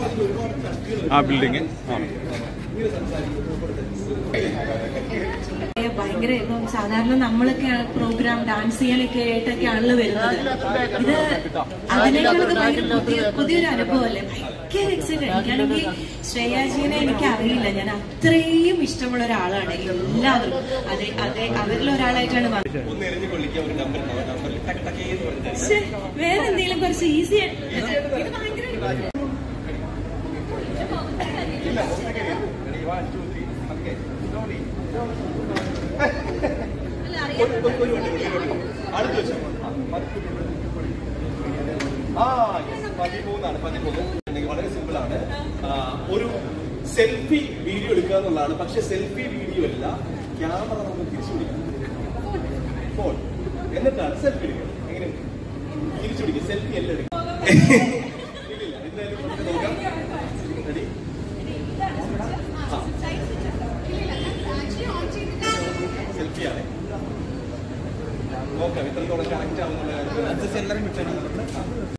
ആ ബിൽഡിങ് ആ ഭയങ്കര ഇപ്പം സാധാരണ നമ്മളൊക്കെ പ്രോഗ്രാം ഡാൻസ് ചെയ്യാനൊക്കെ ആയിട്ടൊക്കെ ആണല്ലോ വരുന്നത് ഇത് അതിനേക്കാളൊക്കെ ഭയങ്കര പുതിയ പുതിയൊരു അനുഭവമല്ലേ ഭയങ്കര എക്സൈറ്റഡ് എനിക്കാണെങ്കിൽ ശ്രേയാജീനെ എനിക്ക് അറിയില്ല ഞാൻ അത്രയും ഇഷ്ടമുള്ള ഒരാളാണ് എല്ലാവരും അതെ അതെ അവരിൽ ഒരാളായിട്ടാണ് വന്നത് ശ്ശെ, വേറെ എന്തെങ്കിലും കുറച്ച് ഈസി ഇത് ഭയങ്കര അടുത്ത ദിവസം ആ yes, പതിമൂന്നാണ് പതിമൂന്ന് ഉണ്ടെങ്കിൽ വളരെ സിമ്പിൾ ആണ് ആ, ഒരു സെൽഫി വീഡിയോ എടുക്കുക എന്നുള്ളതാണ് പക്ഷെ സെൽഫി വീഡിയോ അല്ല ക്യാമറ നമുക്ക് തിരിച്ചു പിടിക്കാം ഫോൺ എന്നിട്ടാണ് സെൽഫി എടുക്കുന്നത് എങ്ങനെ തിരിച്ചു പിടിക്കുക സെൽഫി അല്ല എടുക്കുക ഇല്ലില്ല എന്തായാലും നമുക്ക് നോക്കാം റെഡി സെൽഫിയാണ് നോക്കാം ഇത്രത്തോളം കറക്റ്റ് ആവുന്നുള്ള